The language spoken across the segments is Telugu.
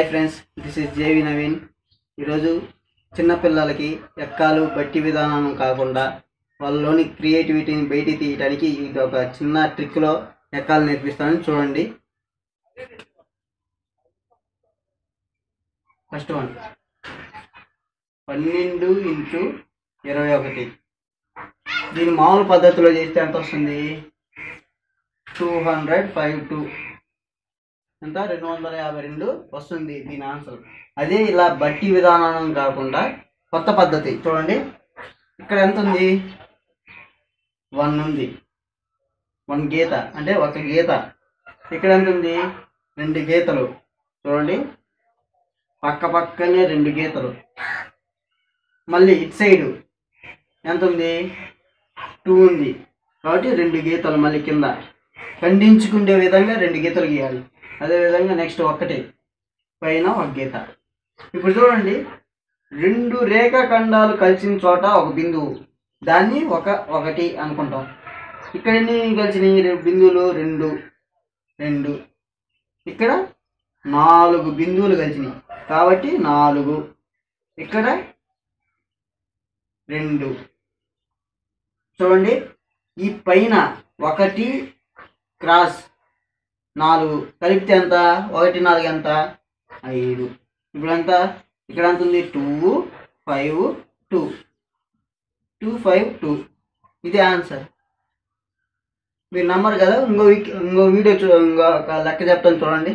hi friends this is JV Naveen ఈరోజు చిన్నపిల్లలకి ఎక్కాలు బట్టి విధానం కాకుండా వాళ్ళలోని క్రియేటివిటీని బయటికి తీయడానికి ఇది ఒక చిన్న ట్రిక్లో ఎక్కాలు నేర్పిస్తాను చూడండి ఫస్ట్ వన్ పన్నెండు ఇంటూ ఇరవై ఒకటి దీని మామూలు పద్ధతిలో చేస్తే ఎంత వస్తుంది టూ హండ్రెడ్ ఫైవ్ టూ ఎంత రెండు వందల యాభై రెండు వస్తుంది దీని ఆన్సర్ అదే ఇలా బట్టి విధానం కాకుండా కొత్త పద్ధతి చూడండి ఇక్కడ ఎంత ఉంది వన్ ఉంది వన్ గీత అంటే ఒక గీత ఇక్కడ ఎంత ఉంది రెండు గీతలు చూడండి పక్క పక్కనే రెండు గీతలు మళ్ళీ ఇటు సైడు ఎంత ఉంది టూ ఉంది కాబట్టి రెండు గీతలు మళ్ళీ కింద ఖండించుకునే విధంగా రెండు గీతలు గీయాలి అదేవిధంగా నెక్స్ట్ ఒక్కటి పైన ఒక గీత ఇప్పుడు చూడండి రెండు రేఖాఖండాలు కలిసిన చోట ఒక బిందువు దాన్ని ఒక ఒకటి అనుకుంటాం ఇక్కడ ఎన్ని కలిసినాయి రె- బిందువులు రెండు రెండు ఇక్కడ నాలుగు బిందువులు కలిసినాయి కాబట్టి నాలుగు ఇక్కడ రెండు చూడండి ఈ పైన ఒకటి క్రాస్ నాలుగు కలిపితే ఎంత ఒకటి నాలుగు ఎంత ఐదు ఇప్పుడు ఎంత ఇక్కడ ఎంత ఉంది two five two two five two ఇది ఆన్సర్ మీరు నమ్మరు కదా ఇంకో వీక్ ఇంకో వీడియో చూ ఇంకో ఒక లెక్క చెప్తాను చూడండి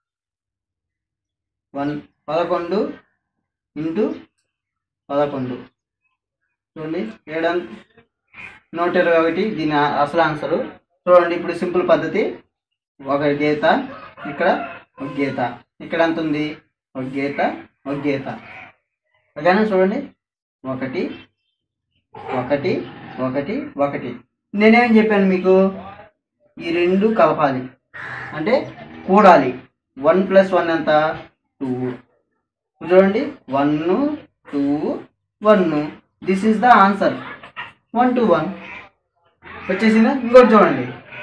వన్ పదకొండు ఇంటూ పదకొండు చూడండి ఏడు నూట ఇరవై ఒకటి దీని ఆ- అసలు ఆన్సరు చూడండి ఇప్పుడు సింపుల్ పద్ధతి ఒక గీత ఇక్కడ ఒక గీత ఇక్కడ ఎంత ఉంది ఒక గీత ఒక గీత ఓకేనా చూడండి ఒకటి ఒకటి ఒకటి ఒకటి నేనేం చెప్పాను మీకు ఈ రెండు కలపాలి అంటే కూడాలి వన్ ప్లస్ వన్ ఎంత టూ చూడండి one two one this is the answer one two one వచ్చేసిందా ఇంకోటి చూడండి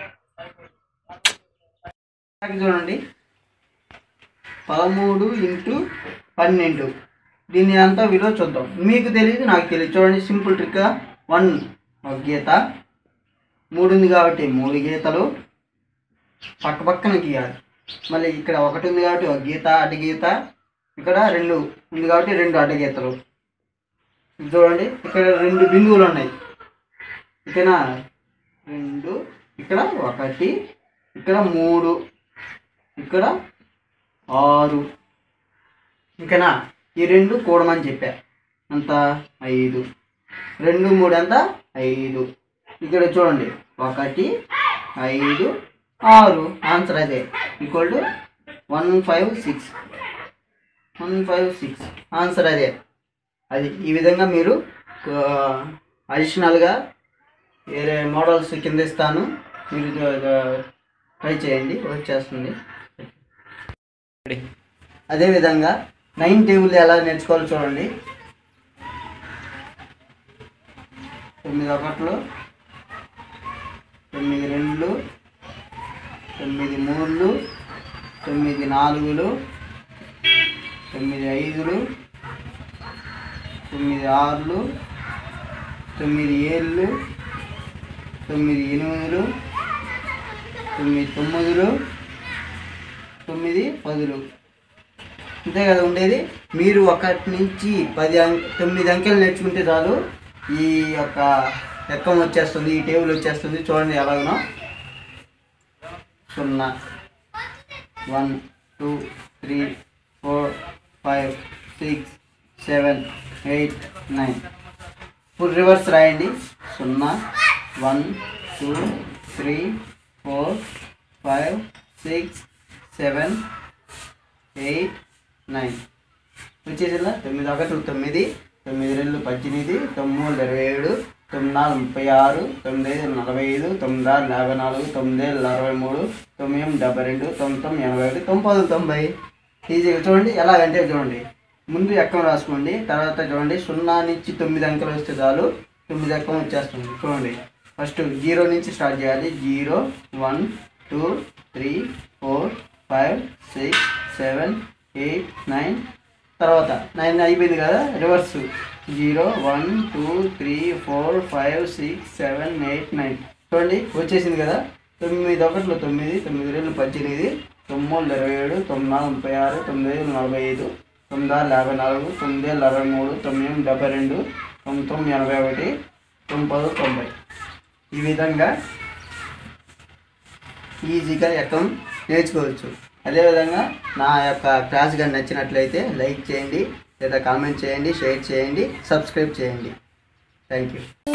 నాకు చూడండి పదమూడు ఇంటూ పన్నెండు దీన్ని అంతా విలువ చూద్దాం మీకు తెలియదు నాకు తెలియదు చూడండి సింపుల్ ట్రిక్ వన్ ఒక గీత మూడు ఉంది కాబట్టి మూడు గీతలు పక్క పక్కన గీయాలి మళ్ళీ ఇక్కడ ఒకటి ఉంది కాబట్టి ఒక గీత అడ్డ గీత ఇక్కడ రెండు ఉంది కాబట్టి రెండు అడ్డ గీతలు ఇది చూడండి ఇక్కడ రెండు బిందువులు ఉన్నాయి ఓకేనా రెండు ఇక్కడ ఒకటి ఇక్కడ మూడు ఇక్కడ ఆరు ఓకేనా ఈ రెండు కూడమని చెప్పా అంత ఐదు రెండు మూడు ఎంత ఐదు ఇక్కడ చూడండి ఒకటి ఐదు ఆరు ఆన్సర్ అదే equal to one five six one five six answer అదే అది ఈ విధంగా మీరు అడిషనల్గా వేరే మోడల్స్ కింద ఇస్తాను మీరు ట్రై చేయండి వచ్చేస్తుంది అదేవిధంగా నైన్ టేబుల్ ఎలా నేర్చుకోవాలో చూడండి తొమ్మిది ఒకట్లు తొమ్మిది రెండులు తొమ్మిది మూడులు తొమ్మిది నాలుగులు తొమ్మిది ఐదులు తొమ్మిది ఆరులు తొమ్మిది ఏళ్ళు తొమ్మిది ఎనిమిదిలు తొమ్మిది తొమ్మిదిలు తొమ్మిది పదులు అంతే కదా ఉండేది మీరు ఒకటి నుంచి పది అంక తొమ్మిది అంకెలు నేర్చుకుంటే చాలు ఈ యొక్క లెక్కం వచ్చేస్తుంది ఈ టేబుల్ వచ్చేస్తుంది చూడండి ఎలాగనో సున్నా one two three four five six seven eight nine ఇప్పుడు రివర్స్ రాయండి సున్నా one two three four five six seven eight nine వచ్చేసిందా తొమ్మిది ఒకటి తొమ్మిది తొమ్మిది రెండు పద్దెనిమిది తొమ్మిది ఇరవై ఏడు తొమ్మిది నాలుగు ముప్పై ఆరు తొమ్మిది ఐదు నలభై ఐదు తొమ్మిది ఆరు యాభై నాలుగు తొమ్మిది ఏళ్ళు అరవై మూడు తొమ్మిది ఎనిమిది డెబ్బై రెండు తొమ్మిది తొమ్మిది ఎనభై ఒకటి తొంభై తొంభై ఈజీగా చూడండి ఎలాగంటే చూడండి ముందు ఎక్కం రాసుకోండి తర్వాత చూడండి సున్నా నుంచి తొమ్మిది అంకెలు వస్తే చాలు తొమ్మిది ఎక్కం వచ్చేస్తుంది చూడండి ఫస్ట్ జీరో నుంచి స్టార్ట్ చేయాలి zero one two three four five six seven eight nine తర్వాత నైన్ అయిపోయింది కదా reverse zero one two three four five six seven eight nine చూడండి వచ్చేసింది కదా తొమ్మిది ఒకటిలో తొమ్మిది తొమ్మిది రెండు పద్దెనిమిది తొమ్మిది ఇరవై ఏడు తొమ్మిది నాలుగు ముప్పై ఆరు తొమ్మిది ఐదు నలభై ఐదు తొమ్మిది ఆరు యాభై నాలుగు తొమ్మిది ఏళ్ళు అరవై మూడు తొమ్మిది ఎనిమిది డెబ్బై రెండు తొమ్మిది తొమ్మిది ఎనభై ఒకటి తొమ్మిది పది తొంభై ఈ విధంగా ఈజీగా ఎక్కడం నేర్చుకోవచ్చు అదేవిధంగా నా యొక్క క్లాస్ కానీ నచ్చినట్లయితే లైక్ చేయండి లేదా కామెంట్ చేయండి షేర్ చేయండి సబ్స్క్రైబ్ చేయండి థ్యాంక్ యూ